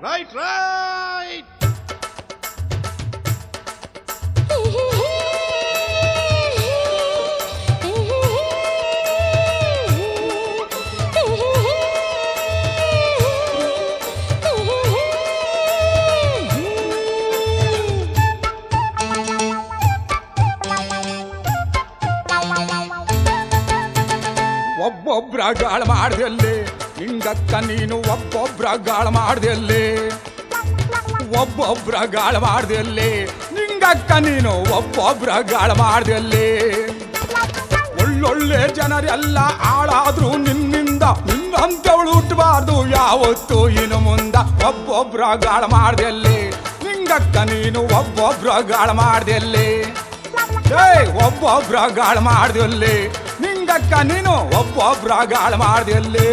right right ಒಬ್ಬೊಬ್ರ ಗಾಳ ಮಾಡ್ದಲ್ಲಿ ಹಿಂಗಕ್ಕ ನೀನು ಒಬ್ಬೊಬ್ರ ಗಾಳ ಮಾಡ್ದಲ್ಲಿ ಒಬ್ಬೊಬ್ರ ಗಾಳ ಮಾಡ್ದಲ್ಲಿ ನಿಂಗಕ್ಕ ನೀನು ಒಬ್ಬೊಬ್ರ ಗಾಳ ಮಾಡ್ದಲ್ಲಿ ಒಳ್ಳೊಳ್ಳೆ ಜನರೆಲ್ಲ ಹಾಳಾದ್ರು ನಿನ್ನಿಂದ ನಿನ್ನಂತವಳು ಹುಟ್ಟಬಾರ್ದು ಯಾವತ್ತು ಇನ್ನು ಮುಂದ ಒಬ್ಬೊಬ್ರ ಗಾಳ ಮಾಡ್ದಲ್ಲಿ ನಿಂಗಕ್ಕ ನೀನು ಒಬ್ಬೊಬ್ರ ಗಾಳ ಮಾಡ್ದಲ್ಲಿ ಏಯ್ ಒಬ್ಬೊಬ್ರ ಗಾಳ ಮಾಡ್ದಲ್ಲಿ ನಿಂಗಕ್ಕ ನೀನು ಒಬ್ಬೊಬ್ರ ಗಾಳ ಮಾಡ್ದಲ್ಲಿ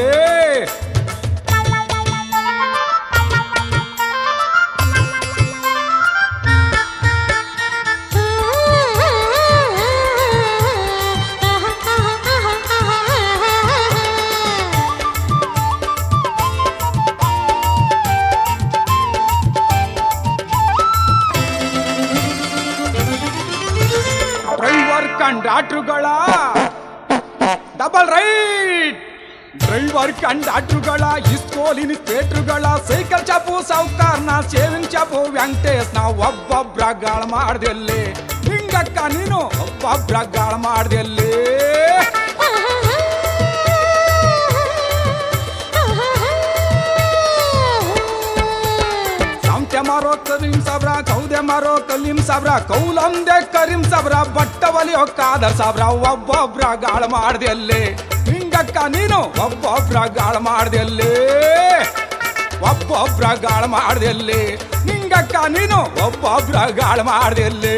ಡ್ರೈವರ್ ಕಂಡಾಟ್ರುಗಳ ಡಬಲ್ ರೈಟ್ ಡ್ರೈವರ್ ಕಂಡಾಟ್ರುಗಳ ಇಸ್ಕೋಲಿನ ಥಿಯೇಟ್ರುಗಳ ಸೈಕಲ್ ಚಾಪು ಸಾವುಕಾರ್ನ ಸೇವಿಂಗ್ ಚಾಪು ವೆಂಕಟೇಶ್ನ ಒಬ್ಬೊಬ್ರ ಗಾಳ ಮಾಡ್ದಲ್ಲಿ ಹಿಂಗಕ್ಕ ನೀನು ಒಬ್ಬೊಬ್ರ ಗಾಳ ಮಾಡ್ದಲ್ಲಿ ಸಾಂತ್ಯ ಮಾರೋ ಕರೀಂ ಸಾಬ್ರ ಕೌದೆ ಮಾರೋ ಕಲೀಂ ಸಾಬ್ರ ಕೌಲಂದೆ ಕರೀಂ ಸಾಬ್ರ ಬಟ್ಟ ಒಲಿಯೋ ಕಾದರ್ ಸಾಬ್ರ ಒಬ್ಬೊಬ್ರ ಗಾಳ ಮಾಡ್ದಲ್ಲಿ ಹಿಂಗಕ್ಕ ನೀನು ಒಬ್ಬೊಬ್ರ ಗಾಳ ಮಾಡ್ದಲ್ಲಿ ಒಬ್ಬೊಬ್ರ ಗಾಳ ಮಾಡ್ದಲ್ಲಿ ಹಿಂಗಕ್ಕ ನೀನು ಒಬ್ಬೊಬ್ರ ಗಾಳ ಮಾಡ್ದಲ್ಲಿ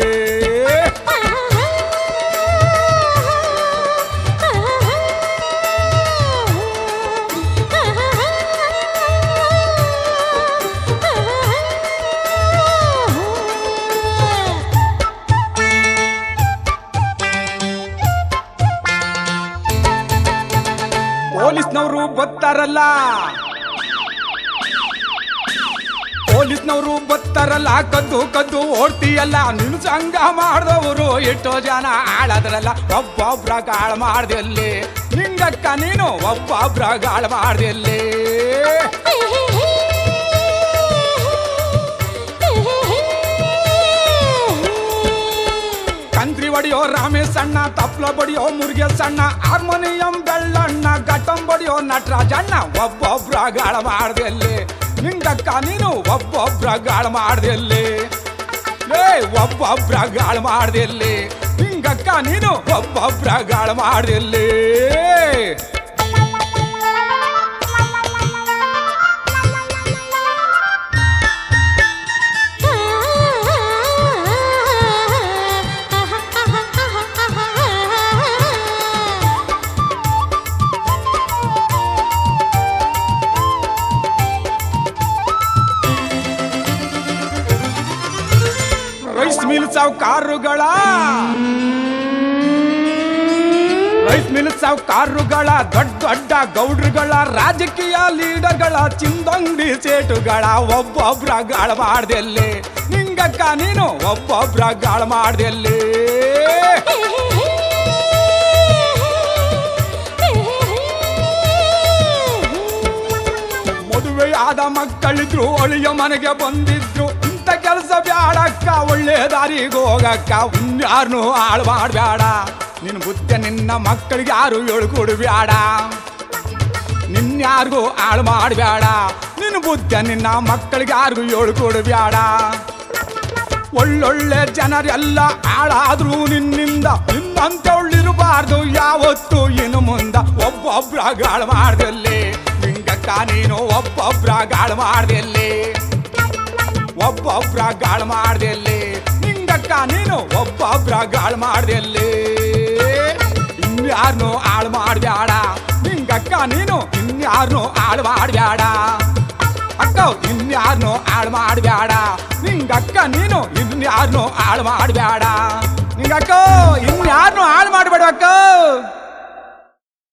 ಪೊಲೀಸ್ನವರು ಬತ್ತಾರಲ್ಲ ಪೊಲೀಸ್ನವರು ಬತ್ತಾರಲ್ಲ ಕದ್ದು ಕದ್ದು ಓಡ್ತೀಯಲ್ಲ ನಿನ್ ಸಂಘ ಮಾಡಿದವರು ಎಷ್ಟೋ ಜನ ಆಳದ್ರಲ್ಲ ಒಬ್ಬೊಬ್ರ ಗಾಳ ಮಾಡ್ದಲ್ಲಿ ನಿಂಗಕ್ಕ ನೀನು ಒಬ್ಬೊಬ್ರ ಗಾಳ ಮಾಡ್ದಲ್ಲಿ ಕಂತ್ರಿ ಹೊಡಿಯೋ ರಾಮೇಶ್ ಅಣ್ಣ ತಪ್ಲ ಬಡಿಯೋ ಮುರುಗೇಶ್ ಅಣ್ಣ ಹಾರ್ಮೋನಿಯಂ ಬೆಳ್ಳಣ್ಣ ಘಟಂ ಬಡಿಯೋ ನಟರಾಜಣ್ಣ ಒಬ್ಬೊಬ್ರ ಗಾಳ ಮಾಡ್ದಲ್ಲಿ ನಿಂಗಕ್ಕ ನೀನು ಒಬ್ಬೊಬ್ರ ಗಾಳ ಮಾಡ್ದಲ್ಲಿ ಲೇ ಒಬ್ಬೊಬ್ರ ಗಾಳ ಮಾಡ್ದಲ್ಲಿ ನಿಂಗಕ್ಕ ನೀನು ಒಬ್ಬೊಬ್ರ ಗಾಳ ಮಾಡ್ದಲ್ಲಿ ರೈಸ್ ಮಿಲ್ ಕಾರುಗಳ ರೈಸ್ ಮಿಲ್ ಕಾರುಗಳ ದೊಡ್ಡ ದೊಡ್ಡ ಗೌಡ್ರುಗಳ ರಾಜಕೀಯ ಲೀಡರ್ಗಳ ಚಿಂದಂಗಡಿ ಸೇಟುಗಳ ಒಬ್ಬೊಬ್ರ ಗಾಳ ಮಾಡ್ದಲ್ಲಿ ನಿಂಗಕ್ಕ ನೀನು ಒಬ್ಬೊಬ್ರ ಗಾಳ ಮಾಡ್ದಲ್ಲಿ ಮದುವೆಯಾದ ಮಕ್ಕಳಿದ್ರು ಒಳಿಯ ಮನೆಗೆ ಬಂದಿದ್ರು ಇಂಥ ಕೆಲಸ ಬ್ಯಾಡಕ್ಕ ಒಳ್ಳೆ ದಾರಿಗೆ ಹೋಗಕ್ಕ ಇನ್ಯಾರನು ಹಾಳು ಮಾಡ್ಬೇಡ ನಿನ್ನ ಬುದ್ಧಿ ನಿನ್ನ ಮಕ್ಕಳಿಗೆ ಯಾರು ಹೇಳ್ಕೊಡ್ಬೇಡ ನಿನ್ಯಾರಿಗೂ ಹಾಳು ಮಾಡಬೇಡ ನಿನ್ನ ಬುದ್ಧಿ ನಿನ್ನ ಮಕ್ಕಳಿಗೆ ಯಾರಿಗೂ ಹೇಳ್ಕೊಡ್ಬೇಡ ಒಳ್ಳೊಳ್ಳೆ ಜನರೆಲ್ಲ ಹಾಳಾದ್ರು ನಿನ್ನಿಂದ ನಿನ್ನಂತವಳಿರಬಾರ್ದು ಯಾವತ್ತು ಇನ್ನು ಮುಂದ ಒಬ್ಬೊಬ್ರ ಗಾಳ ಮಾಡ್ದಲ್ಲಿ ನಿಂಗಕ್ಕ ನೀನು ಒಬ್ಬೊಬ್ರ ಗಾಳ ಮಾಡ್ದಲ್ಲಿ ಒಬ್ಬೊಬ್ರ ಗಾಳ ಮಾಡ್ದಲ್ಲಿ ನಿಂಗಕ್ಕ ನೀನು ಒಬ್ಬೊಬ್ರ ಗಾಳ ಮಾಡ್ದಲ್ಲಿ ಇನ್ಯಾರನು ಹಾಳು ಮಾಡ್ಬೇಡ ನಿಂಗಕ್ಕ ನೀನು ಇನ್ಯಾರನು ಹಾಳು ಮಾಡ್ಬೇಡ ಅಕ್ಕ ಇನ್ಯಾರನು ಹಾಳು ಮಾಡ್ಬೇಡ ನಿಂಗಕ್ಕ ನೀನು ಇನ್ಯಾರನು ಹಾಳು ಮಾಡ್ಬೇಡ ನಿಂಗಕ್ಕ ಇನ್ಯಾರನು ಹಾಳು ಮಾಡ್ಬೇಡ ಅಕ್ಕ